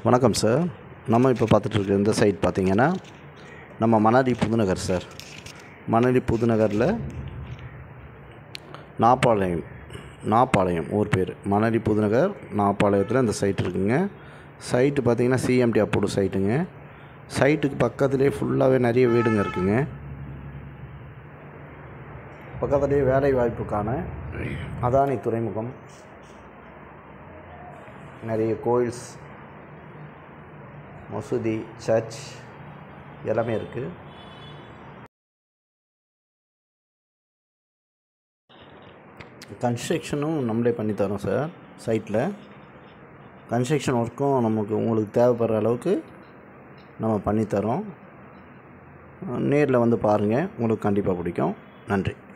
வணக்கம் சார் நம்ம இப்போ பார்த்துட்ருக்க இந்த சைட் பார்த்தீங்கன்னா நம்ம மணலி புதுநகர் சார் மணலி புதுநகரில் நாப்பாளையம் நாப்பாளையம் ஊர் பேர் மணலி புதுநகர் நாப்பாளையத்தில் இந்த சைட் இருக்குங்க சைட்டு பார்த்தீங்கன்னா சிஎம்டி அப்ரூவ் சைட்டுங்க சைட்டுக்கு பக்கத்துலேயே ஃபுல்லாகவே நிறைய வீடுங்க இருக்குங்க பக்கத்துலேயே வேலை வாய்ப்புக்கான அதானி துறைமுகம் நிறைய கோயில்ஸ் மசூதி சர்ச் எல்லாமே இருக்குது கன்ஸ்ட்ரக்ஷனும் நம்மளே பண்ணி தரோம் சார் சைட்டில் கன்ஸ்ட்ரக்ஷன் ஒர்க்கும் நமக்கு உங்களுக்கு தேவைப்படுற அளவுக்கு நம்ம பண்ணித்தரோம் நேரில் வந்து பாருங்கள் உங்களுக்கு கண்டிப்பாக பிடிக்கும் நன்றி